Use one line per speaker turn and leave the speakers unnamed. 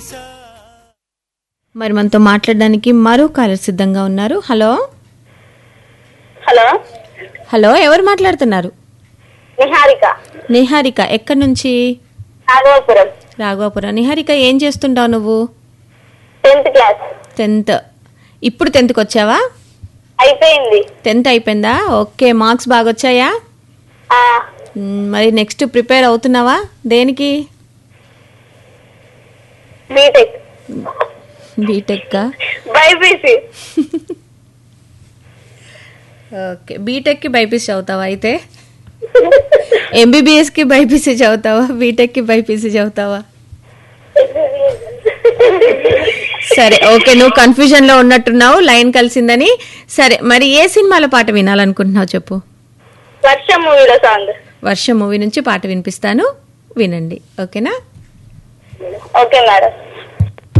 మరి మనతో మాట్లాడడానికి మరో కాలర్ సిద్ధంగా ఉన్నారు హలో
హలో
హలో ఎవరు మాట్లాడుతున్నారు
నిహారిక
నిహారిక ఎక్కడి నుంచి
నాగవపురం
రాఘవాపురం నిహారిక ఏం చేస్తుంటావు నువ్వు
టెన్త్ క్లాస్
టెన్త్ ఇప్పుడు టెన్త్కి వచ్చావా
అయిపోయింది
టెన్త్ అయిపోయిందా ఓకే మార్క్స్ బాగా వచ్చాయా
ఆ,
మ్, మరి నెక్స్ట్ ప్రిపేర్ అవుతున్నావా దేనికి
బీటెక్
బీటెక్
బైపీసీ
ఓకే బీటెక్కి బైపీసీ చదువుతావా అయితే ఎంబీబీఎస్కి బైపీసీ చదువుతావా బీటెక్కి బైపీసీ చదువుతావా సరే ఓకే నువ్వు కన్ఫ్యూజన్ లో ఉన్నట్టున్నావు లైన్ కలిసిందని సరే మరి ఏ సినిమాలో పాట వినాలనుకుంటున్నావు చెప్పు
వర్షం మూవీలో సాంగ్
వర్షం మూవీ నుంచి పాట వినిపిస్తాను వినండి ఓకేనా
ఓకే మేడం